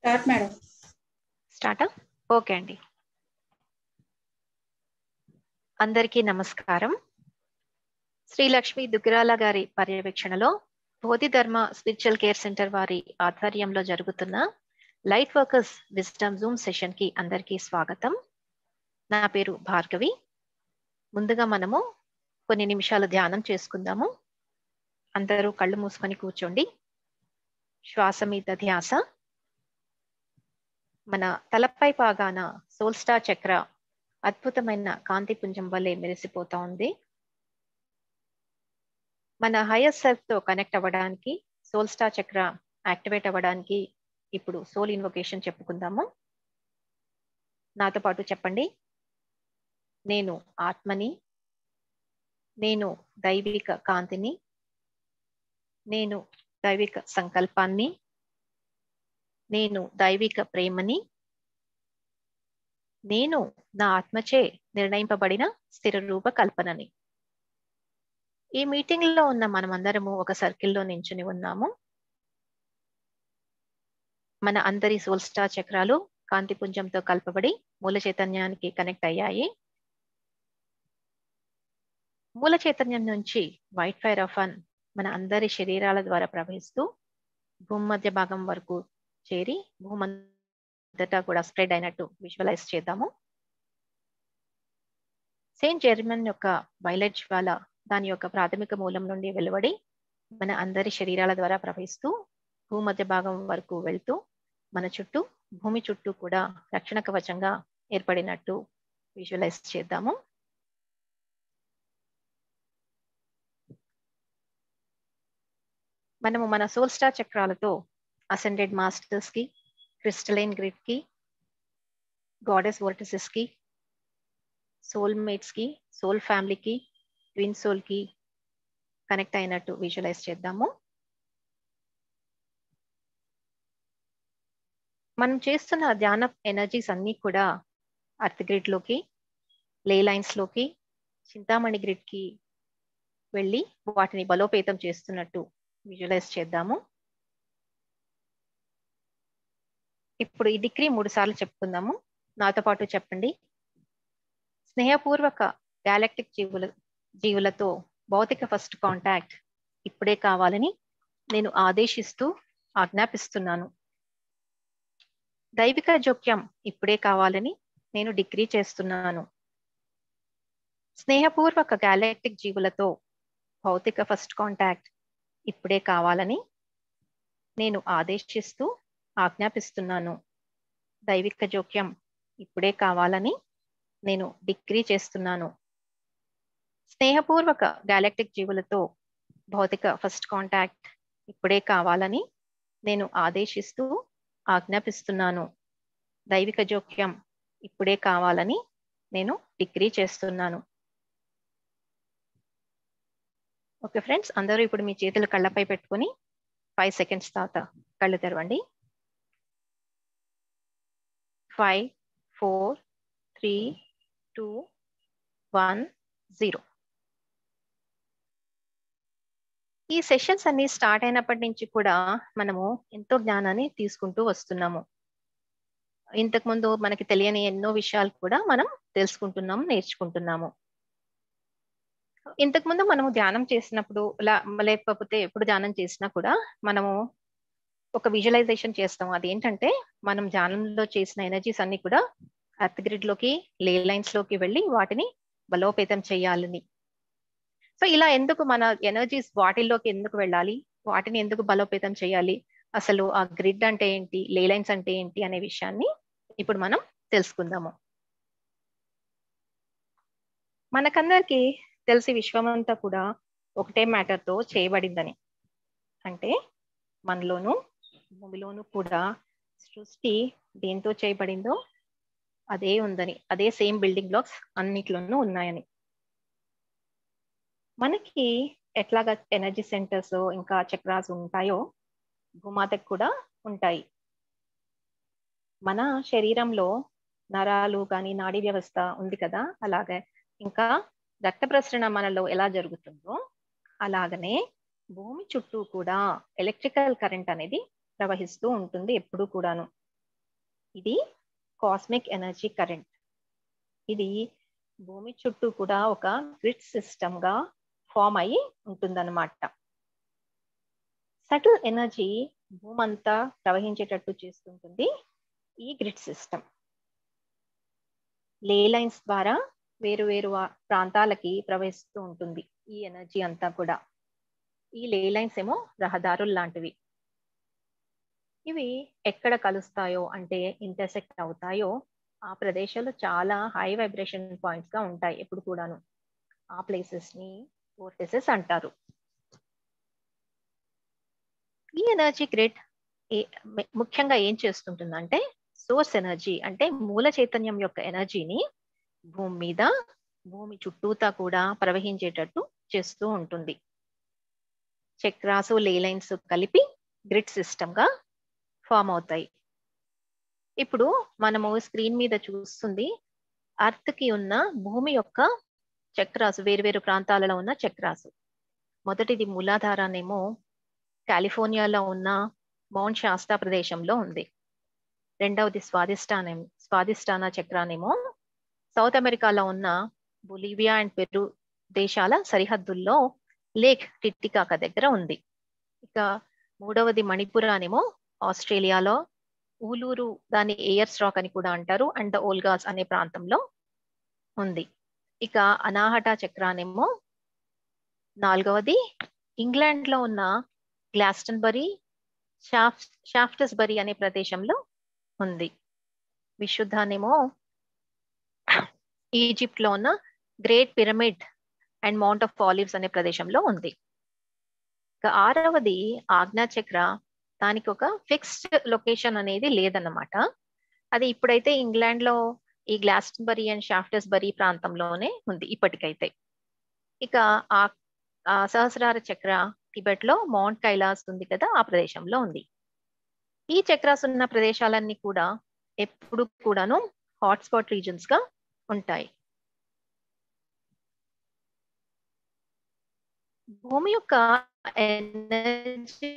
Start madam స్టార్టా okay అండి అందరికీ నమస్కారం శ్రీలక్ష్మి దుగ్గిరాల గారి పర్యవేక్షణలో బోధి ధర్మ స్పిరిచువల్ కేర్ సెంటర్ వారి ఆధ్వర్యంలో జరుగుతున్న light workers wisdom zoom session కి అందరికీ స్వాగతం నా పేరు భార్గవి ముందుగా మనము కొన్ని నిమిషాలు ధ్యానం చేసుకుందాము అందరూ కళ్ళు మూసుకొని కూర్చోండి శ్వాస మీద ధ్యాస మన తలపై పాగాన సోల్స్టా చక్ర అద్భుతమైన కాంతి పుంజం వల్లే మెరిసిపోతా ఉంది మన హైయర్ సెల్ఫ్ తో కనెక్ట్ అవ్వడానికి సోల్స్టా చక్ర యాక్టివేట్ అవ్వడానికి ఇప్పుడు సోల్ ఇన్వొకేషన్ చెప్పుకుందాము నాతో పాటు చెప్పండి నేను ఆత్మని నేను దైవిక కాంతిని నేను దైవిక సంకల్పాన్ని నేను దైవిక ప్రేమని నేను నా ఆత్మచే నిర్ణయింపబడిన స్థిర రూప కల్పనని ఈ మీటింగ్ లో ఉన్న మనమందరము ఒక సర్కిల్లో నించుని ఉన్నాము మన అందరి సోల్ స్టార్ చక్రాలు కాంతిపుంజంతో కలపబడి మూల చైతన్యానికి కనెక్ట్ అయ్యాయి మూల చైతన్యం నుంచి వైట్ ఫైర్ ఆఫ్ అన్ మన అందరి శరీరాల ద్వారా ప్రవహిస్తూ భూమధ్య భాగం వరకు చేరి భూమంతటా కూడా స్ప్రెడ్ అయినట్టు విజువలైజ్ చేద్దాము సెయింట్ జెర్మన్ యొక్క వైలెట్ జ్వాల దాని యొక్క ప్రాథమిక మూలం నుండి వెలువడి మన అందరి శరీరాల ద్వారా ప్రవహిస్తూ భూమధ్య భాగం వరకు వెళ్తూ మన చుట్టూ భూమి చుట్టూ కూడా రక్షణ కవచంగా ఏర్పడినట్టు విజువలైజ్ చేద్దాము మనము మన సోల్ స్టార్ చక్రాలతో అసెండెడ్ మాస్టర్స్ కి క్రిస్టలైన్ గ్రిడ్ కి గాడెస్ వర్టిసెస్ కి సోల్ మేట్స్ కి సోల్ ఫ్యామిలీకి ట్విన్ సోల్ కి కనెక్ట్ అయినట్టు విజువలైజ్ చేద్దాము మనం చేస్తున్న ధ్యాన ఎనర్జీస్ అన్ని కూడా అర్త్ గ్రిడ్ లోకి లే లైన్స్ లోకి చింతామణి గ్రిడ్ కి వెళ్ళి వాటిని బలోపేతం చేస్తున్నట్టు విజువలైజ్ చేద్దాము ఇప్పుడు ఈ డిగ్రీ మూడు సార్లు చెప్పుకుందాము నాతో పాటు చెప్పండి స్నేహపూర్వక గ్యాలక్టిక్ జీవుల జీవులతో భౌతిక ఫస్ట్ కాంటాక్ట్ ఇప్పుడే కావాలని నేను ఆదేశిస్తూ ఆజ్ఞాపిస్తున్నాను దైవిక జోక్యం ఇప్పుడే కావాలని నేను డిగ్రీ చేస్తున్నాను స్నేహపూర్వక గ్యాలక్టిక్ జీవులతో భౌతిక ఫస్ట్ కాంటాక్ట్ ఇప్పుడే కావాలని నేను ఆదేశిస్తూ ఆజ్ఞాపిస్తున్నాను దైవిక జోక్యం ఇప్పుడే కావాలని నేను డిగ్రీ చేస్తున్నాను స్నేహపూర్వక గ్యాలక్టిక్ జీవులతో భౌతిక ఫస్ట్ కాంటాక్ట్ ఇప్పుడే కావాలని నేను ఆదేశిస్తూ ఆజ్ఞాపిస్తున్నాను దైవిక జోక్యం ఇప్పుడే కావాలని నేను డిగ్రీ చేస్తున్నాను ఓకే ఫ్రెండ్స్ అందరూ ఇప్పుడు మీ చేతులు కళ్ళపై పెట్టుకొని ఫైవ్ సెకండ్స్ తర్వాత కళ్ళు తెరవండి five four three two one zero ఈ సెషన్స్ అన్ని స్టార్ట్ అయినప్పటి నుంచి కూడా మనము ఎంతో జ్ఞానాన్ని తీసుకుంటూ వస్తున్నాము ఇంతకు ముందు మనకి తెలియని ఎన్నో విషయాలు కూడా మనం తెలుసుకుంటున్నాము నేర్చుకుంటున్నాము ఇంతకు ముందు మనము ధ్యానం చేసినప్పుడు లేకపోతే ఎప్పుడు ధ్యానం చేసినా కూడా మనము ఒక విజువలైజేషన్ చేస్తాం అదేంటంటే మనం ధ్యానంలో చేసిన ఎనర్జీస్ అన్ని కూడా అర్త్ గ్రిడ్ లోకి లే లైన్స్ లోకి వెళ్ళి వాటిని బలోపేతం చేయాలని సో ఇలా ఎందుకు మన ఎనర్జీస్ వాటిల్లోకి ఎందుకు వెళ్ళాలి వాటిని ఎందుకు బలోపేతం చేయాలి అసలు ఆ గ్రిడ్ అంటే ఏంటి లే లైన్స్ అంటే ఏంటి అనే విషయాన్ని ఇప్పుడు మనం తెలుసుకుందాము మనకందరికి తెలిసి విశ్వమంతా కూడా ఒకటే మ్యాటర్ తో చేయబడిందని అంటే మనలోను భూమిలోను కూడా సృష్టి దేంతో చేయబడిందో అదే ఉందని అదే సేమ్ బిల్డింగ్ బ్లాక్స్ అన్నిట్లోనూ ఉన్నాయని మనకి ఎట్లాగా ఎనర్జీ సెంటర్స్ ఇంకా చక్రాస్ ఉంటాయో భూమాతకు కూడా ఉంటాయి మన శరీరంలో నరాలు కానీ నాడీ వ్యవస్థ ఉంది కదా అలాగే ఇంకా రక్త ప్రసరణ మనలో ఎలా జరుగుతుందో అలాగనే భూమి చుట్టూ కూడా ఎలక్ట్రికల్ కరెంట్ అనేది ప్రవహిస్తూ ఉంటుంది ఎప్పుడు కూడాను ఇది కాస్మిక్ ఎనర్జీ కరెంట్ ఇది భూమి చుట్టూ కూడా ఒక గ్రిడ్ సిస్టమ్ గా ఫామ్ అయ్యి ఉంటుందన్నమాట సటిల్ ఎనర్జీ భూమంతా ప్రవహించేటట్టు చేస్తుంటుంది ఈ గ్రిడ్ సిస్టమ్ లే లైన్స్ ద్వారా వేరు వేరు ప్రాంతాలకి ప్రవహిస్తూ ఉంటుంది ఈ ఎనర్జీ అంతా కూడా ఈ లే లైన్స్ ఏమో రహదారులు లాంటివి ఇవి ఎక్కడ కలుస్తాయో అంటే ఇంటర్సెక్ట్ అవుతాయో ఆ ప్రదేశాలు చాలా హై వైబ్రేషన్ పాయింట్స్ గా ఉంటాయి ఎప్పుడు కూడాను ఆ ప్లేసెస్ ని వోర్టెసెస్ అంటారు ఈ ఎనర్జీ గ్రిడ్ ముఖ్యంగా ఏం చేస్తుంటుందంటే సోర్స్ ఎనర్జీ అంటే మూల చైతన్యం యొక్క ఎనర్జీని భూమి మీద భూమి చుట్టూతా కూడా ప్రవహించేటట్టు చేస్తూ ఉంటుంది చక్రాసు లే లైన్స్ కలిపి గ్రిడ్ సిస్టమ్ గా ఫామ్ అవుతాయి ఇప్పుడు మనము స్క్రీన్ మీద చూస్తుంది అర్త్ కి ఉన్న భూమి యొక్క చక్రాసు వేరువేరు ప్రాంతాలలో ఉన్న చక్రాసు మొదటిది మూలాధారానేమో కాలిఫోర్నియాలో ఉన్న మౌంట్ శాస్తా ప్రదేశంలో ఉంది రెండవది స్వాదిష్టానం స్వాదిష్టాన చక్రానేమో సౌత్ అమెరికాలో ఉన్న బొలీవియా అండ్ పెరు దేశాల సరిహద్దుల్లో లేక్ టిట్టికాక దగ్గర ఉంది ఇక మూడవది మణిపురానేమో ఆస్ట్రేలియాలో ఊలూరు దాన్ని ఎయర్స్ రాక్ అని కూడా అంటారు అండ్ ద ఓల్గాస్ అనే ప్రాంతంలో ఉంది ఇక అనాహట చక్రానేమో నాలుగవది ఇంగ్లాండ్ లో ఉన్న గ్లాస్టన్బరీ షాఫ్ షాఫ్టస్బరీ అనే ప్రదేశంలో ఉంది విశుద్ధానేమో ఈజిప్ట్ లో ఉన్న great pyramid and mount of olives అనే ప్రదేశంలో ఉంది ఇక ఆరవది ఆజ్ఞా చక్ర దానికి ఒక ఫిక్స్డ్ లొకేషన్ అనేది లేదన్నమాట అది ఇప్పుడైతే ఇంగ్లాండ్ లో ఈ గ్లాస్టన్బరీ అండ్ షాఫ్టస్బరీ ప్రాంతంలోనే ఉంది ఇప్పటికైతే ఇక ఆ సహస్రార చక్ర టిబెట్ లో మౌంట్ కైలాస్ ఉంది కదా ఆ ప్రదేశంలో ఉంది ఈ చక్రాస్ ఉన్న ప్రదేశాలన్నీ కూడా ఎప్పుడు కూడాను హాట్స్పాట్ రీజన్స్ గా ఉంటాయి భూమి యొక్క ఎనర్జీ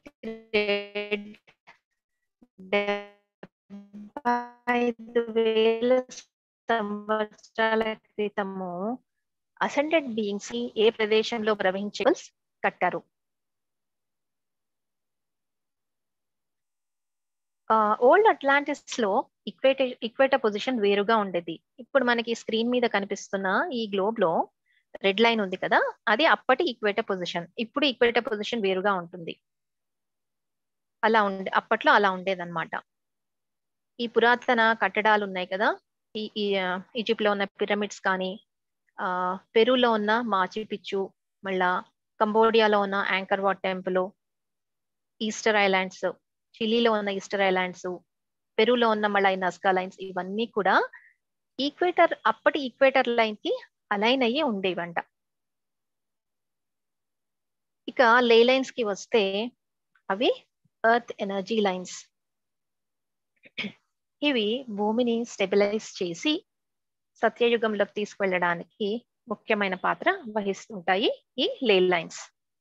ఐదు వేల సంవత్సరాల క్రితము అసెండెడ్ బీయింగ్స్ ఏ ప్రదేశంలో ప్రవహించే కట్టారు ఓల్డ్ అట్లాంటిస్ లో ఈక్వేట ఈక్వేటర్ పొజిషన్ వేరుగా ఉండేది ఇప్పుడు మనకి స్క్రీన్ మీద కనిపిస్తున్న ఈ గ్లోబ్ లో రెడ్ లైన్ ఉంది కదా అది అప్పటి ఈక్వేటర్ పొజిషన్ ఇప్పుడు ఈక్వేటర్ పొజిషన్ వేరుగా ఉంటుంది అలా ఉండే అప్పట్లో అలా ఉండేదన్నమాట ఈ పురాతన కట్టడాలు ఉన్నాయి కదా ఈ ఈజిప్ట్ లో ఉన్న పిరమిడ్స్ కానీ ఆ పెరూలో ఉన్న మాచి పిచ్చు మళ్ళా కంబోడియాలో ఉన్న Angkor Wat temple Easter Islands చిలీలో ఉన్న ఈస్టర్ ఐలాండ్స్ పెరూలో ఉన్న మళ్ళీ నస్కా లైన్స్ ఇవన్నీ కూడా ఈక్వేటర్ అప్పటి ఈక్వేటర్ లైన్ కి అలైన్ అయ్యి ఉండేవంట ఇక లే లైన్స్ కి వస్తే అవి ఎర్త్ ఎనర్జీ లైన్స్ ఇవి భూమిని స్టెబిలైజ్ చేసి సత్యయుగంలోకి తీసుకువెళ్ళడానికి ముఖ్యమైన పాత్ర వహిస్తుంటాయి ఈ లే లైన్స్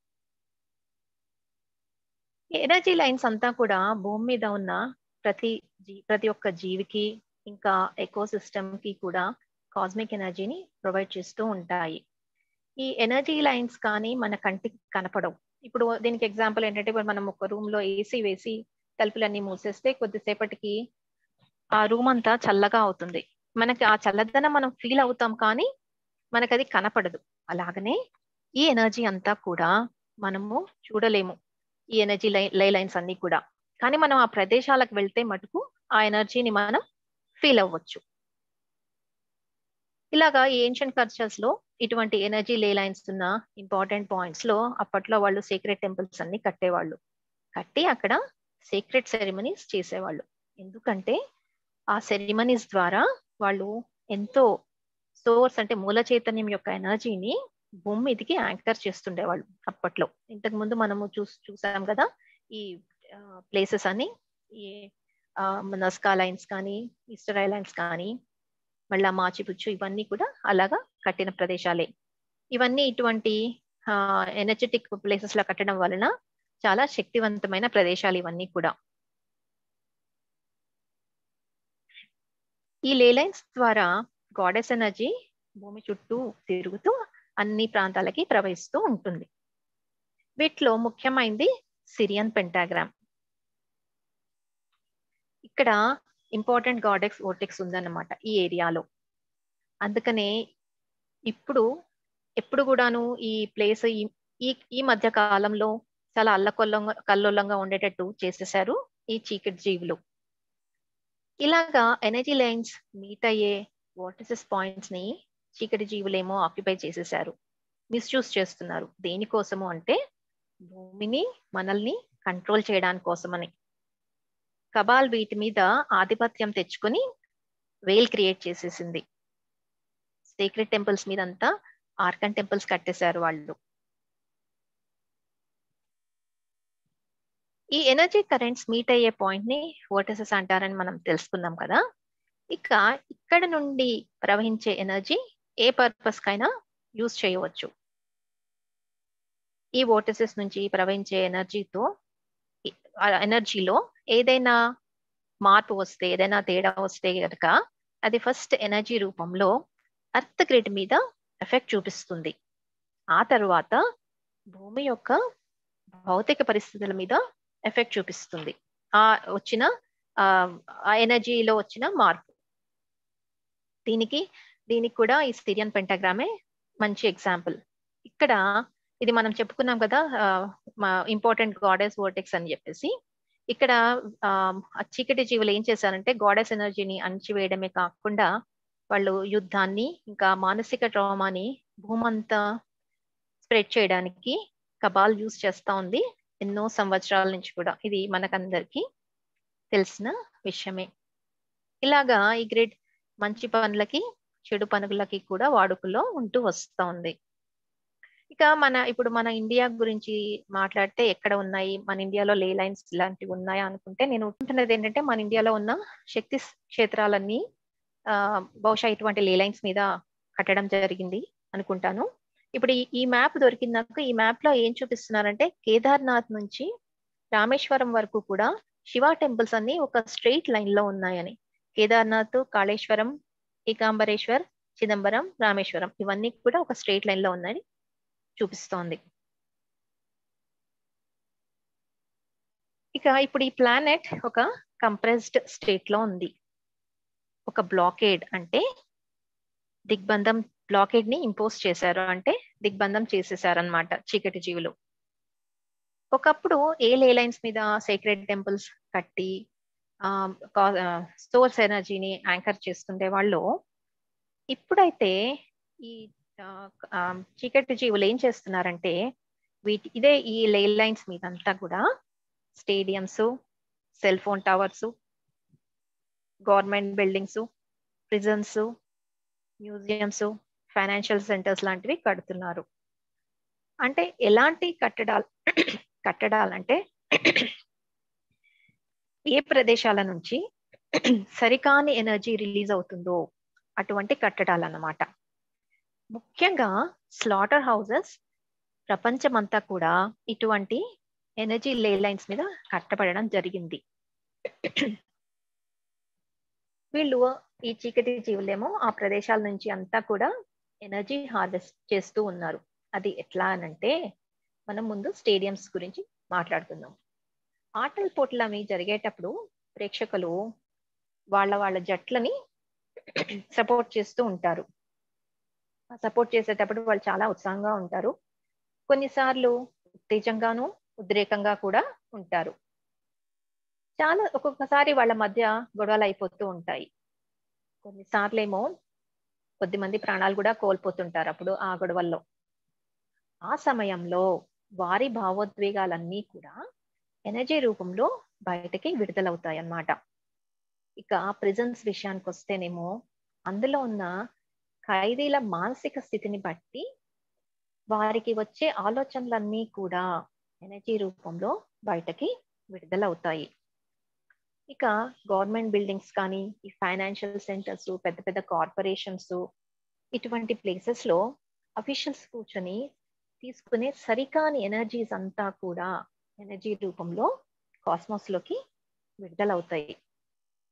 ఎనర్జీ లైన్స్ అంతా కూడా భూమి మీద ఉన్న ప్రతి ప్రతి ఒక్క జీవికి ఇంకా ఎకో సిస్టమ్ కి కూడా కాస్మిక్ ఎనర్జీని ప్రొవైడ్ చేస్తూ ఉంటాయి ఈ ఎనర్జీ లైన్స్ కానీ మన కంటికి కనపడవు ఇప్పుడు దీనికి ఎగ్జాంపుల్ ఏంటంటే ఇప్పుడు మనం ఒక రూమ్ లో ఏసీ వేసి తలుపులన్నీ మూసేస్తే కొద్దిసేపటికి ఆ రూమ్ అంతా చల్లగా అవుతుంది మనకి ఆ చల్లదనం మనం ఫీల్ అవుతాం కానీ మనకు అది కనపడదు అలాగనే ఈ ఎనర్జీ అంతా కూడా మనము చూడలేము ఈ ఎనర్జీ లై లైన్స్ అన్ని కూడా కానీ మనం ఆ ప్రదేశాలకు వెళ్తే మటుకు ఆ ఎనర్జీని మనం ఫీల్ అవ్వచ్చు ఇలాగా ఏన్షియంట్ కల్చర్స్ లో ఇటువంటి ఎనర్జీ లే లైన్స్ ఉన్న ఇంపార్టెంట్ పాయింట్స్ లో అప్పట్లో వాళ్ళు సీక్రెట్ టెంపుల్స్ అన్ని కట్టేవాళ్ళు కట్టి అక్కడ సీక్రెట్ సెరమనీస్ చేసేవాళ్ళు ఎందుకంటే ఆ సెరిమనీస్ ద్వారా వాళ్ళు ఎంతో సోర్స్ అంటే మూల చైతన్యం యొక్క ఎనర్జీని భూమి మీదకి యాంకర్ చేస్తుండేవాళ్ళు అప్పట్లో ఇంతకు ముందు మనము చూ చూసాం కదా ఈ ప్లేసెస్ అని ఈ నస్కా లైన్స్ కానీ ఈస్టర్ ఐలాండ్స్ కానీ మళ్ళా మాచిపుచ్చు ఇవన్నీ కూడా అలాగా కట్టిన ప్రదేశాలే ఇవన్నీ ఇటువంటి ఎనర్జెటిక్ ప్లేసెస్ లో కట్టడం వలన చాలా శక్తివంతమైన ప్రదేశాలు ఇవన్నీ కూడా ఈ లేలైన్స్ ద్వారా గాడెస్ ఎనర్జీ భూమి చుట్టూ తిరుగుతూ అన్ని ప్రాంతాలకి ప్రవహిస్తూ ఉంటుంది వీటిలో ముఖ్యమైనది సిరియన్ పెంటాగ్రామ్ ఇక్కడ ఇంపార్టెంట్ గాడెక్స్ ఓటెక్స్ ఉందన్నమాట ఈ ఏరియాలో అందుకనే ఇప్పుడు ఎప్పుడు కూడాను ఈ ప్లేస్ ఈ ఈ మధ్య కాలంలో చాలా అల్లకొల్లంగా కల్లోలంగా ఉండేటట్టు చేసేసారు ఈ చీకటి జీవులు ఇలాగా ఎనర్జీ లైన్స్ మీట్ అయ్యే వాటర్సెస్ పాయింట్స్ ని చీకటి జీవులేమో ఆక్యుపై చేసేసారు మిస్యూజ్ చేస్తున్నారు దేనికోసము అంటే భూమిని మనల్ని కంట్రోల్ చేయడానికి కోసమని కబాల్ వీటి మీద ఆధిపత్యం తెచ్చుకొని వేల్ క్రియేట్ చేసేసింది సీక్రెట్ టెంపుల్స్ మీద అంతా ఆర్కన్ టెంపుల్స్ కట్టేశారు వాళ్ళు ఈ ఎనర్జీ కరెంట్స్ మీట్ అయ్యే పాయింట్ ని వోటసెస్ అంటారని మనం తెలుసుకున్నాం కదా ఇక ఇక్కడ నుండి ప్రవహించే ఎనర్జీ ఏ పర్పస్ కైనా యూజ్ చేయవచ్చు ఈ వోటసెస్ నుంచి ప్రవహించే ఎనర్జీతో ఎనర్జీలో ఏదైనా మార్పు వస్తే ఏదైనా తేడా వస్తే కనుక అది ఫస్ట్ ఎనర్జీ రూపంలో అర్త్ గ్రిడ్ మీద ఎఫెక్ట్ చూపిస్తుంది ఆ తర్వాత భూమి యొక్క భౌతిక పరిస్థితుల మీద ఎఫెక్ట్ చూపిస్తుంది ఆ వచ్చిన ఆ ఎనర్జీలో వచ్చిన మార్పు దీనికి దీనికి కూడా ఈ సిరియన్ పెంటాగ్రామే మంచి ఎగ్జాంపుల్ ఇక్కడ ఇది మనం చెప్పుకున్నాం కదా ఇంపార్టెంట్ గాడెస్ వర్టెక్స్ అని చెప్పేసి ఇక్కడ చీకటి జీవులు ఏం చేశారంటే గాడెస్ ఎనర్జీని అణిచివేయడమే కాకుండా వాళ్ళు యుద్ధాన్ని ఇంకా మానసిక ట్రామాని భూమంతా స్ప్రెడ్ చేయడానికి కబాల్ యూజ్ చేస్తా ఉంది ఎన్నో సంవత్సరాల నుంచి కూడా ఇది మనకందరికి తెలిసిన విషయమే ఇలాగా ఈ గ్రిడ్ మంచి పనులకి చెడు పనులకి కూడా వాడుకలో ఉంటూ వస్తూ ఉంది ఇక మన ఇప్పుడు మన ఇండియా గురించి మాట్లాడితే ఎక్కడ ఉన్నాయి మన ఇండియాలో లే లైన్స్ ఇలాంటివి ఉన్నాయా అనుకుంటే నేను ఉంటున్నది ఏంటంటే మన ఇండియాలో ఉన్న శక్తి క్షేత్రాలన్నీ ఆ బహుశా ఇటువంటి లే లైన్స్ మీద కట్టడం జరిగింది అనుకుంటాను ఇప్పుడు ఈ మ్యాప్ దొరికిందాక ఈ మ్యాప్ లో ఏం చూపిస్తున్నారంటే కేదార్నాథ్ నుంచి రామేశ్వరం వరకు కూడా శివ టెంపుల్స్ అన్ని ఒక స్ట్రెయిట్ లైన్ లో ఉన్నాయని కేదార్నాథ్ కాళేశ్వరం ఏకాంబరేశ్వర్ చిదంబరం రామేశ్వరం ఇవన్నీ కూడా ఒక స్ట్రెయిట్ లైన్ లో ఉన్నాయని చూపిస్తోంది ఇక ఇప్పుడు ఈ ప్లానెట్ ఒక కంప్రెస్డ్ స్టేట్ లో ఉంది ఒక బ్లాకేడ్ అంటే దిగ్బంధం బ్లాకేడ్ ని ఇంపోజ్ చేశారు అంటే దిగ్బంధం చేసేసారనమాట చీకటి జీవులు ఒకప్పుడు ఏ లే లైన్స్ మీద సీక్రెట్ టెంపుల్స్ కట్టి సోర్స్ ఎనర్జీని యాంకర్ చేస్తుండే వాళ్ళు ఇప్పుడైతే ఈ చీకటి జీవులు ఏం చేస్తున్నారంటే వీటి ఇదే ఈ లే లైన్స్ మీద అంతా కూడా stadiums cell phone towers government buildings prisons museums financial centres లాంటివి కడుతున్నారు అంటే ఎలాంటి కట్టడాలు కట్టడాలంటే ఏ ప్రదేశాల నుంచి సరికాని ఎనర్జీ రిలీజ్ అవుతుందో అటువంటి కట్టడాలు అన్నమాట ముఖ్యంగా స్లాటర్ హౌసెస్ ప్రపంచమంతా కూడా ఇటువంటి ఎనర్జీ లే లైన్స్ మీద కట్టబడడం జరిగింది వీళ్ళు ఈ చీకటి జీవులేమో ఆ ప్రదేశాల నుంచి అంతా కూడా ఎనర్జీ హార్వెస్ట్ చేస్తూ ఉన్నారు అది ఎట్లా అనంటే మనం ముందు స్టేడియంస్ గురించి మాట్లాడుకుందాం ఆటల పోటీలు అవి జరిగేటప్పుడు ప్రేక్షకులు వాళ్ళ వాళ్ళ జట్లని సపోర్ట్ చేస్తూ ఉంటారు సపోర్ట్ చేసేటప్పుడు వాళ్ళు చాలా ఉత్సాహంగా ఉంటారు కొన్నిసార్లు ఉత్తేజంగాను ఉద్రేకంగా కూడా ఉంటారు చాలా ఒక్కొక్కసారి వాళ్ళ మధ్య గొడవలు అయిపోతూ ఉంటాయి కొన్నిసార్లేమో కొద్దిమంది ప్రాణాలు కూడా కోల్పోతుంటారు అప్పుడు ఆ గొడవల్లో ఆ సమయంలో వారి భావోద్వేగాలన్నీ కూడా ఎనర్జీ రూపంలో బయటకి విడుదలవుతాయి అన్నమాట ఇక ప్రిజన్స్ విషయానికి వస్తేనేమో అందులో ఉన్న ఖైదీల మానసిక స్థితిని బట్టి వారికి వచ్చే ఆలోచనలన్నీ కూడా ఎనర్జీ రూపంలో బయటకి విడుదలవుతాయి ఇక గవర్నమెంట్ బిల్డింగ్స్ కానీ ఈ ఫైనాన్షియల్ సెంటర్స్ పెద్ద పెద్ద కార్పొరేషన్స్ ఇటువంటి ప్లేసెస్ లో అఫీషియల్స్ కూర్చొని తీసుకునే సరికాని ఎనర్జీస్ అంతా కూడా ఎనర్జీ రూపంలో కాస్మోస్ లోకి విడుదలవుతాయి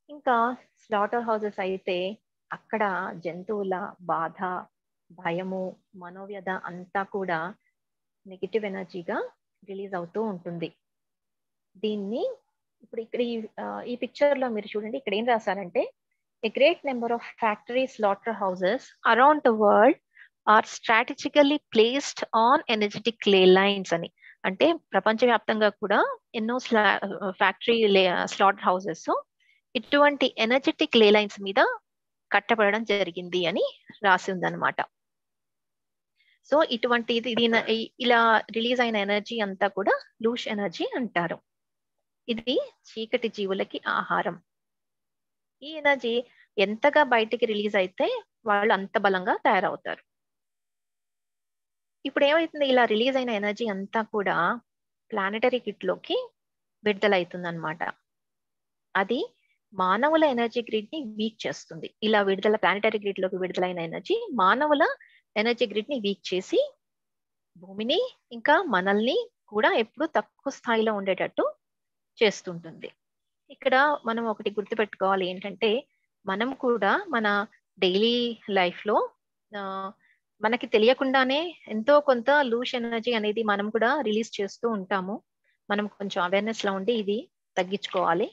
ఇంకా స్లాటర్ హౌసెస్ అయితే అక్కడ జంతువుల బాధ భయము మనోవ్యధ అంతా కూడా నెగిటివ్ ఎనర్జీగా రిలీజ్ అవుతూ ఉంటుంది దీన్ని ఇప్పుడు ఇక్కడ ఈ ఈ పిక్చర్ లో మీరు చూడండి ఇక్కడ ఏం రాశారంటే a great number of factory slaughter houses around the world are strategically placed on energetic ley lines అని అంటే ప్రపంచవ్యాప్తంగా కూడా ఎన్నో స్లా ఫ్యాక్టరీ స్లాటర్ హౌసెస్ ఇటువంటి ఎనర్జెటిక్ లే లైన్స్ మీద కట్టబడడం జరిగింది అని రాసి ఉందన్నమాట సో ఇటువంటి దీని ఇలా రిలీజ్ అయిన ఎనర్జీ అంతా కూడా లూష్ ఎనర్జీ అంటారు ఇది చీకటి జీవులకి ఆహారం ఈ ఎనర్జీ ఎంతగా బయటికి రిలీజ్ అయితే వాళ్ళు అంత బలంగా తయారవుతారు ఇప్పుడు ఏమవుతుంది ఇలా రిలీజ్ అయిన ఎనర్జీ అంతా కూడా ప్లానెటరీ కిట్ లోకి విడుదలవుతుంది అనమాట అది మానవుల ఎనర్జీ గ్రిడ్ ని వీక్ చేస్తుంది ఇలా విడుదల ప్లానెటరీ గ్రిడ్ లోకి విడుదలైన ఎనర్జీ మానవుల ఎనర్జీ గ్రిడ్ ని వీక్ చేసి భూమిని ఇంకా మనల్ని కూడా ఎప్పుడు తక్కువ స్థాయిలో ఉండేటట్టు చేస్తుంటుంది ఇక్కడ మనం ఒకటి గుర్తుపెట్టుకోవాలి ఏంటంటే మనం కూడా మన డైలీ లైఫ్ లో మనకి తెలియకుండానే ఎంతో కొంత లూష్ ఎనర్జీ అనేది మనం కూడా రిలీజ్ చేస్తూ ఉంటాము మనం కొంచెం అవేర్నెస్ లో ఉండి ఇది తగ్గించుకోవాలి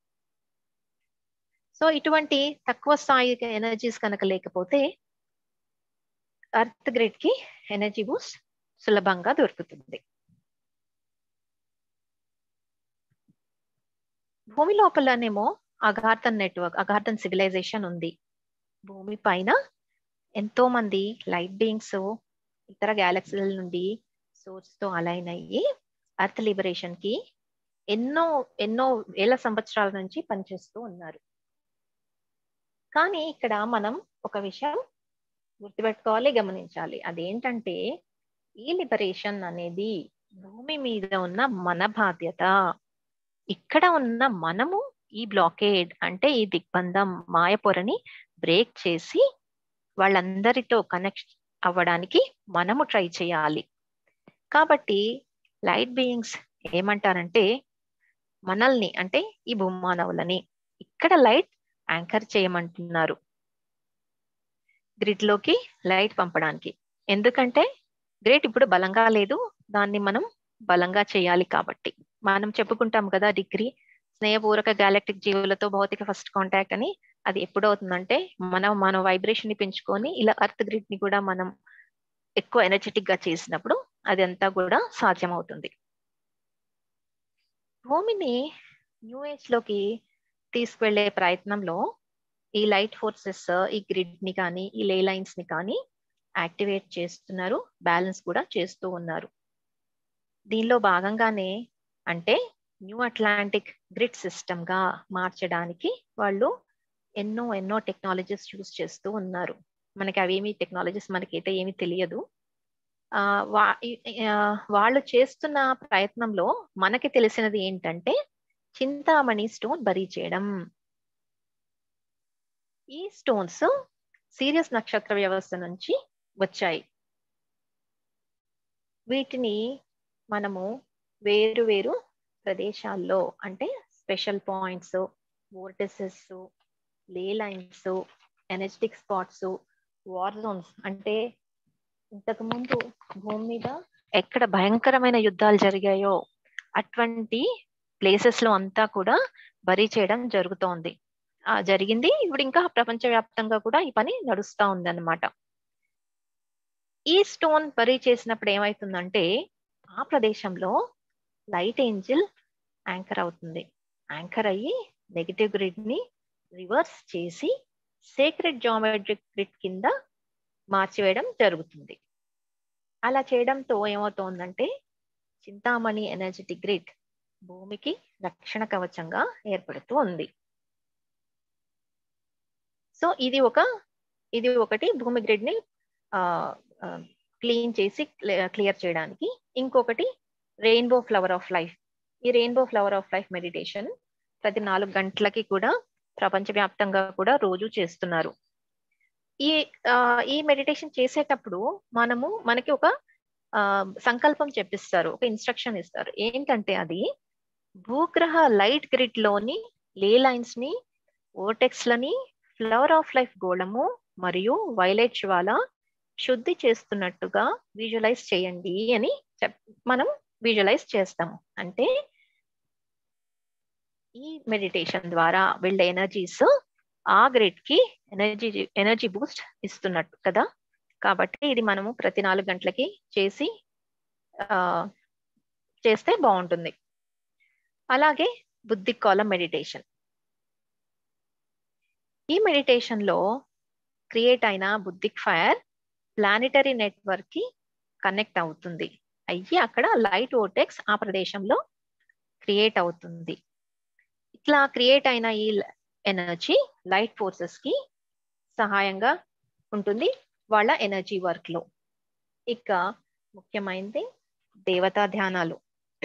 సో ఇటువంటి తక్కువ స్థాయి ఎనర్జీస్ కనుక లేకపోతే అర్త్ గ్రిడ్ కి ఎనర్జీ బూస్ట్ సులభంగా దొరుకుతుంది భూమి లోపలనేమో అగార్థన్ నెట్వర్క్ అగార్థన్ సివిలైజేషన్ ఉంది భూమి పైన ఎంతో మంది లైట్ బీయింగ్స్ ఇతర గ్యాలక్సీల నుండి సోర్స్ తో అలైన్ అయ్యి అర్త్ లిబరేషన్ కి ఎన్నో ఎన్నో వేల సంవత్సరాల నుంచి పనిచేస్తూ ఉన్నారు కానీ ఇక్కడ మనం ఒక విషయం గుర్తుపెట్టుకోవాలి గమనించాలి అదేంటంటే ఈ లిబరేషన్ అనేది భూమి మీద ఉన్న మన బాధ్యత ఇక్కడ ఉన్న మనము ఈ బ్లాకేడ్ అంటే ఈ దిగ్బంధం మాయపొరని బ్రేక్ చేసి వాళ్ళందరితో కనెక్ట్ అవ్వడానికి మనము ట్రై చేయాలి కాబట్టి లైట్ బీయింగ్స్ ఏమంటారంటే మనల్ని అంటే ఈ భూమానవులని ఇక్కడ లైట్ యాంకర్ చేయమంటున్నారు గ్రిడ్ లోకి లైట్ పంపడానికి ఎందుకంటే గ్రేట్ ఇప్పుడు బలంగా లేదు దాన్ని మనం బలంగా చేయాలి కాబట్టి మనం చెప్పుకుంటాం కదా డిగ్రీ స్నేహపూర్వక గ్యాలక్టిక్ జీవులతో భౌతిక ఫస్ట్ కాంటాక్ట్ అని అది ఎప్పుడవుతుందంటే మనం మన వైబ్రేషన్ ని పెంచుకొని ఇలా అర్త్ గ్రిడ్ ని కూడా మనం ఎక్కువ ఎనర్జెటిక్ గా చేసినప్పుడు అది అంతా కూడా సాధ్యమవుతుంది భూమిని న్యూ ఏజ్ లోకి తీసుకువెళ్లే ప్రయత్నంలో ఈ లైట్ ఫోర్సెస్ ఈ గ్రిడ్ ని కానీ ఈ లే లైన్స్ ని కానీ యాక్టివేట్ చేస్తున్నారు బ్యాలెన్స్ కూడా చేస్తూ ఉన్నారు దీనిలో భాగంగానే అంటే న్యూ అట్లాంటిక్ గ్రిడ్ సిస్టమ్ గా మార్చడానికి వాళ్ళు ఎన్నో ఎన్నో టెక్నాలజీస్ యూస్ చేస్తూ ఉన్నారు మనకి అవేమి టెక్నాలజీస్ మనకైతే ఏమి తెలియదు ఆ వాళ్ళు చేస్తున్న ప్రయత్నంలో మనకి తెలిసినది ఏంటంటే చింతామణి స్టోన్ బరీ చేయడం ఈ స్టోన్స్ సీరియస్ నక్షత్ర వ్యవస్థ నుంచి వచ్చాయి వీటిని మనము వేరు వేరు ప్రదేశాల్లో అంటే special points vortexes ley lines energetic spots war zones అంటే ఇంతకు ముందు భూమి మీద ఎక్కడ భయంకరమైన యుద్ధాలు జరిగాయో అటువంటి ప్లేసెస్ లో అంతా కూడా బరీ చేయడం జరుగుతోంది ఆ జరిగింది ఇప్పుడు ఇంకా ప్రపంచవ్యాప్తంగా కూడా ఈ పని నడుస్తా ఉంది అనమాట ఈ స్టోన్ బరీ చేసినప్పుడు ఏమవుతుందంటే ఆ ప్రదేశంలో లైట్ ఏంజిల్ యాంకర్ అవుతుంది యాంకర్ అయ్యి నెగిటివ్ గ్రిడ్ ని రివర్స్ చేసి సేక్రెడ్ జామెట్రిక్ గ్రిడ్ కింద మార్చివేయడం జరుగుతుంది అలా చేయడంతో ఏమవుతోందంటే చింతామణి ఎనర్జెటిక్ గ్రిడ్ భూమికి రక్షణ కవచంగా ఏర్పడుతూ ఉంది సో ఇది ఒక ఇది ఒకటి భూమి గ్రిడ్ ని క్లీన్ చేసి క్లియర్ చేయడానికి ఇంకొకటి రెయిన్బో ఫ్లవర్ ఆఫ్ లైఫ్ ఈ rainbow flower of life meditation ప్రతి నాలుగు గంటలకి కూడా ప్రపంచవ్యాప్తంగా కూడా రోజు చేస్తున్నారు ఈ ఈ మెడిటేషన్ చేసేటప్పుడు మనము మనకి ఒక సంకల్పం చెప్పిస్తారు ఒక ఇన్స్ట్రక్షన్ ఇస్తారు ఏంటంటే అది భూగ్రహ లైట్ గ్రిడ్ లోని లే లైన్స్ ని ఓటెక్స్లని ఫ్లవర్ ఆఫ్ లైఫ్ గోళము మరియు వైలెట్ జ్వాల శుద్ధి చేస్తున్నట్టుగా విజువలైజ్ చేయండి అని చెప్ మనం విజువలైజ్ చేస్తాము అంటే ఈ మెడిటేషన్ ద్వారా వెళ్ళే ఎనర్జీస్ ఆ గ్రిడ్ కి ఎనర్జీ ఎనర్జీ బూస్ట్ ఇస్తున్నట్టు కదా కాబట్టి ఇది మనము ప్రతి నాలుగు గంటలకి చేసి ఆ చేస్తే బాగుంటుంది అలాగే బుద్ధి కాలం మెడిటేషన్ ఈ మెడిటేషన్ లో క్రియేట్ అయిన బుద్ధిక్ ఫైర్ ప్లానిటరీ నెట్వర్క్ కి కనెక్ట్ అవుతుంది అయ్యి అక్కడ లైట్ ఓటెక్స్ ఆ ప్రదేశంలో క్రియేట్ అవుతుంది ఇట్లా క్రియేట్ అయిన ఈ ఎనర్జీ లైట్ ఫోర్సెస్ కి సహాయంగా ఉంటుంది వాళ్ళ ఎనర్జీ వర్క్ లో ఇక ముఖ్యమైనది దేవతా ధ్యానాలు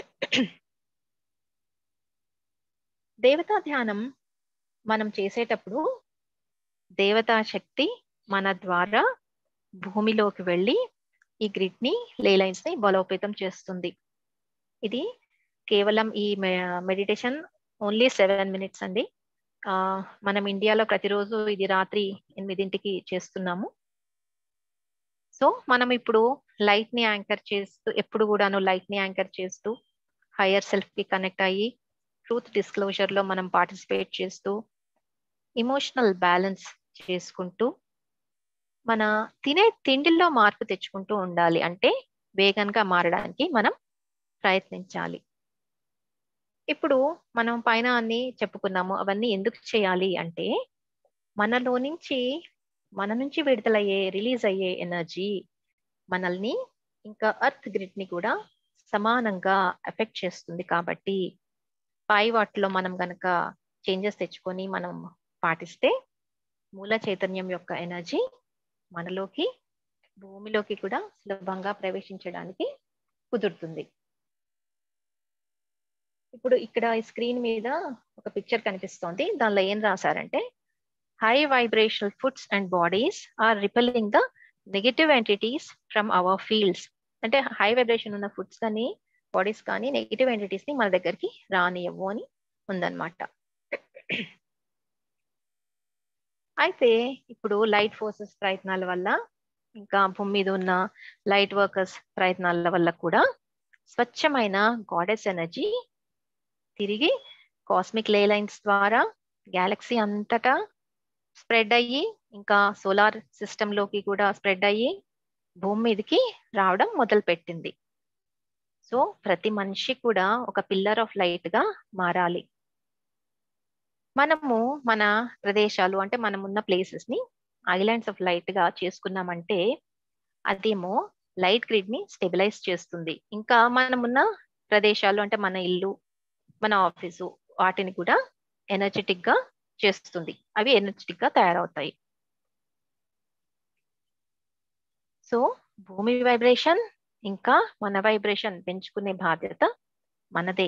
దేవతా ధ్యానం మనం చేసేటప్పుడు దేవతా శక్తి మన ద్వారా భూమిలోకి వెళ్ళి ఈ గ్రిడ్ ని లే లైన్స్ ని బలోపేతం చేస్తుంది ఇది కేవలం ఈ మెడిటేషన్ ఓన్లీ సెవెన్ మినిట్స్ అండి ఆ మనం ఇండియాలో ప్రతిరోజు ఇది రాత్రి ఎనిమిదింటికి చేస్తున్నాము సో మనం ఇప్పుడు లైట్ ని యాంకర్ చేస్తూ ఎప్పుడు కూడాను లైట్ ని యాంకర్ చేస్తూ హయ్యర్ సెల్ఫ్ కి కనెక్ట్ అయ్యి ట్రూత్ డిస్క్లోజర్ లో మనం పార్టిసిపేట్ చేస్తూ ఇమోషనల్ బ్యాలెన్స్ చేసుకుంటూ మన తినే తిండిలో మార్పు తెచ్చుకుంటూ ఉండాలి అంటే వేగన్ గా మారడానికి మనం ప్రయత్నించాలి ఇప్పుడు మనం పైన అన్ని చెప్పుకున్నాము అవన్నీ ఎందుకు చేయాలి అంటే మనలో నుంచి మన నుంచి విడుదలయ్యే రిలీజ్ అయ్యే ఎనర్జీ మనల్ని ఇంకా అర్త్ గ్రిడ్ ని కూడా సమానంగా ఎఫెక్ట్ చేస్తుంది కాబట్టి పై వాటిలో మనం గనక చేంజెస్ తెచ్చుకొని మనం పాటిస్తే మూల చైతన్యం యొక్క ఎనర్జీ మనలోకి భూమిలోకి కూడా సులభంగా ప్రవేశించడానికి కుదురుతుంది ఇప్పుడు ఇక్కడ ఈ స్క్రీన్ మీద ఒక పిక్చర్ కనిపిస్తోంది దానిలో ఏం రాశారంటే high vibrational foods and bodies are repelling the negative entities from our fields అంటే హై వైబ్రేషన్ ఉన్న ఫుడ్స్ కానీ బాడీస్ కానీ నెగిటివ్ ఎంటిటీస్ ని మన దగ్గరికి రానియవు అని ఉందన్నమాట అయితే ఇప్పుడు లైట్ ఫోర్సెస్ ప్రయత్నాల వల్ల ఇంకా భూమి మీద ఉన్న లైట్ వర్కర్స్ ప్రయత్నాల వల్ల కూడా స్వచ్ఛమైన గాడెస్ ఎనర్జీ తిరిగి కాస్మిక్ లే లైన్స్ ద్వారా గ్యాలక్సీ అంతటా స్ప్రెడ్ అయ్యి ఇంకా సోలార్ సిస్టమ్ లోకి కూడా స్ప్రెడ్ అయ్యి భూమి మీదకి రావడం మొదలు పెట్టింది సో ప్రతి మనిషి కూడా ఒక పిల్లర్ ఆఫ్ లైట్ గా మారాలి మనము మన ప్రదేశాలు అంటే మనం ఉన్న ప్లేసెస్ ని ఐలాండ్స్ ఆఫ్ లైట్ గా చేసుకున్నామంటే అదేమో లైట్ గ్రిడ్ ని స్టెబిలైజ్ చేస్తుంది ఇంకా మనమున్న ప్రదేశాలు అంటే మన ఇల్లు మన ఆఫీసు వాటిని కూడా ఎనర్జెటిక్ గా చేస్తుంది అవి ఎనర్జెటిక్ గా తయారవుతాయి సో భూమి వైబ్రేషన్ ఇంకా మన వైబ్రేషన్ పెంచుకునే బాధ్యత మనదే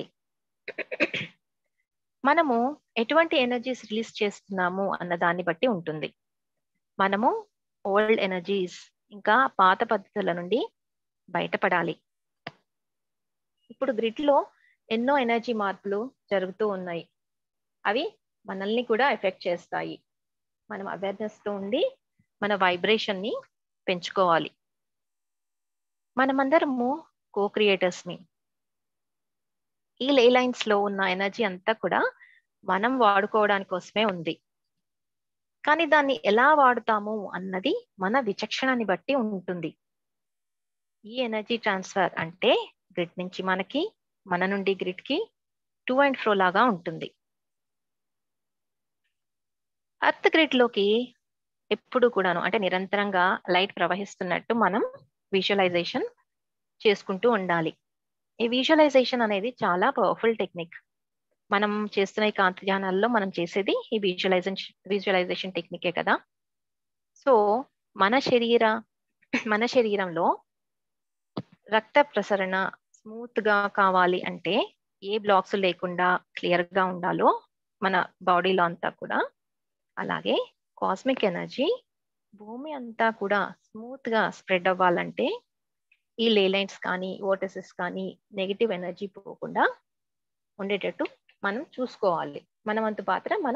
మనము ఎటువంటి ఎనర్జీస్ రిలీజ్ చేస్తున్నాము అన్న దాన్ని బట్టి ఉంటుంది మనము ఓల్డ్ ఎనర్జీస్ ఇంకా పాత పద్ధతుల నుండి బయటపడాలి ఇప్పుడు గ్రిడ్ లో ఎన్నో ఎనర్జీ మార్పులు జరుగుతూ ఉన్నాయి అవి మనల్ని కూడా ఎఫెక్ట్ చేస్తాయి మనం అవేర్నెస్ తో ఉండి మన వైబ్రేషన్ ని పెంచుకోవాలి మనమందరము కో క్రియేటర్స్ ని ఈ లే లైన్స్ లో ఉన్న ఎనర్జీ అంతా కూడా మనం వాడుకోవడానికి కోసమే ఉంది కానీ దాన్ని ఎలా వాడుతాము అన్నది మన విచక్షణని బట్టి ఉంటుంది ఈ ఎనర్జీ ట్రాన్స్ఫర్ అంటే గ్రిడ్ నుంచి మనకి మన నుండి గ్రిడ్ కి టూ అండ్ ఫ్రో లాగా ఉంటుంది అర్త్ గ్రిడ్ లోకి ఎప్పుడు కూడాను అంటే నిరంతరంగా లైట్ ప్రవహిస్తున్నట్టు మనం విజువలైజేషన్ చేసుకుంటూ ఉండాలి ఈ విజువలైజేషన్ అనేది చాలా పవర్ఫుల్ టెక్నిక్ మనం చేస్తున్న ఈ కాంతి ధ్యానాల్లో మనం చేసేది ఈ విజువలైజేషన్ విజువలైజేషన్ టెక్నికే కదా సో మన శరీర మన శరీరంలో రక్త ప్రసరణ స్మూత్ గా కావాలి అంటే ఏ బ్లాక్స్ లేకుండా క్లియర్ గా ఉండాలో మన బాడీలో అంతా కూడా అలాగే కాస్మిక్ ఎనర్జీ భూమి అంతా కూడా స్మూత్ గా స్ప్రెడ్ అవ్వాలంటే ఈ లే లైన్స్ కానీ ఓటసెస్ కానీ నెగిటివ్ ఎనర్జీ పోకుండా ఉండేటట్టు మనం చూసుకోవాలి మన వంతు పాత్ర మనం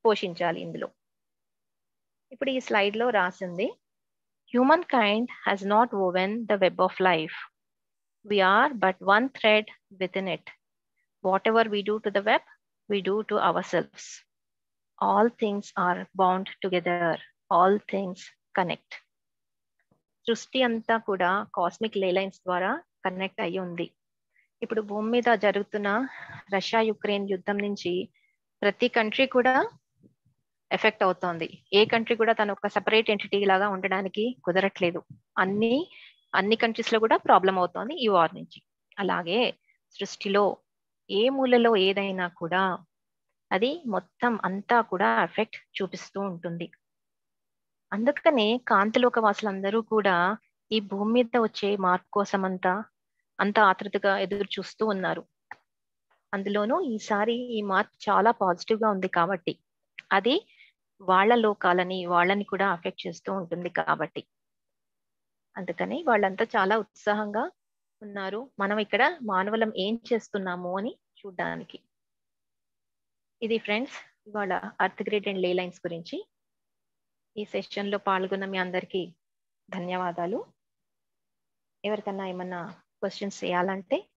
పోషించాలి ఇందులో ఇప్పుడు ఈ స్లైడ్ లో రాసింది humankind has not woven the web of life we are but one thread within it. Whatever we do to the web, we do to ourselves. All things are bound together. All things connect. సృష్టి అంతా కూడా cosmic లేలైన్స్ ద్వారా connect అయ్యి ఉంది ఇప్పుడు భూమి మీద జరుగుతున్న రష్యా యుక్రెయిన్ యుద్ధం నుంచి ప్రతి కంట్రీ కూడా ఎఫెక్ట్ అవుతోంది ఏ కంట్రీ కూడా తను ఒక సపరేట్ ఎంటిటీ లాగా ఉండడానికి కుదరట్లేదు అన్ని అన్ని కంట్రీస్ లో కూడా ప్రాబ్లం అవుతోంది ఈ వార్ నుంచి అలాగే సృష్టిలో ఏ మూలలో ఏదైనా కూడా అది మొత్తం అంతా కూడా ఎఫెక్ట్ చూపిస్తూ ఉంటుంది అందుకనే కాంతిలోక వాసులందరూ కూడా ఈ భూమి మీద వచ్చే మార్పు కోసం అంతా అంత ఆతృతగా ఎదురు చూస్తూ ఉన్నారు అందులోనూ ఈసారి ఈ మార్పు చాలా పాజిటివ్ గా ఉంది కాబట్టి అది వాళ్ళ లోకాలని వాళ్ళని కూడా అఫెక్ట్ చేస్తూ ఉంటుంది కాబట్టి అందుకని వాళ్ళంతా చాలా ఉత్సాహంగా ఉన్నారు మనం ఇక్కడ మానవులం ఏం చేస్తున్నాము అని చూడడానికి ఇది ఫ్రెండ్స్ ఇవాళ earth grid and ley lines గురించి ఈ సెషన్ లో పాల్గొన్న మీ అందరికీ ధన్యవాదాలు ఎవరికన్నా ఏమన్నా క్వశ్చన్స్ చేయాలంటే